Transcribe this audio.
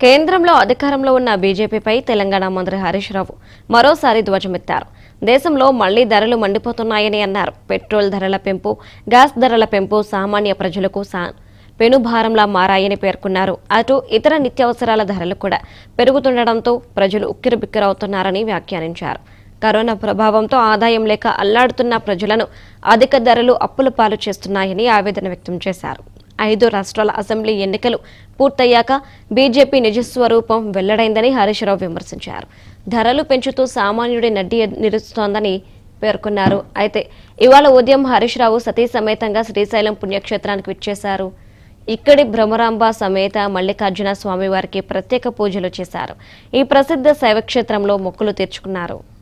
కేంద్రంలో అధికారంలో ఉన్న బీజేపీపై తెలంగాణ మంత్రి హరీష్ రావు మరోసారి ధ్వజమెత్తారు దేశంలో మళ్లీ ధరలు మండిపోతున్నాయని అన్నారు పెట్రోల్ ధరల పెంపు గ్యాస్ ధరల పెంపు సామాన్య ప్రజలకు సా పెనుభారంలా మారాయని పేర్కొన్నారు అటు ఇతర నిత్యావసరాల ధరలు కూడా పెరుగుతుండటంతో ప్రజలు ఉక్కిరిబిక్కిరవుతున్నారని వ్యాఖ్యానించారు కరోనా ప్రభావంతో ఆదాయం లేక అల్లాడుతున్న ప్రజలను అధిక ధరలు అప్పుల పాలు చేస్తున్నాయని ఆవేదన వ్యక్తం చేశారు ఐదు రాష్ట్రాల అసెంబ్లీ ఎన్నికలు పూర్తయ్యాక బీజేపీ నిజస్వరూపం వెల్లడైందని హరీష్ రావు విమర్శించారు ధరలు పెంచుతూ సామాన్యుడి నడ్డి నిలుస్తోందని పేర్కొన్నారు అయితే ఇవాళ ఉదయం హరీష్ రావు సతీ సమేతంగా శ్రీశైలం పుణ్యక్షేత్రానికి విచ్చేశారు ఇక్కడి భ్రమరాంబ సమేత మల్లికార్జున స్వామివారికి ప్రత్యేక పూజలు చేశారు ఈ ప్రసిద్ధ శైవక్షేత్రంలో మొక్కులు తీర్చుకున్నారు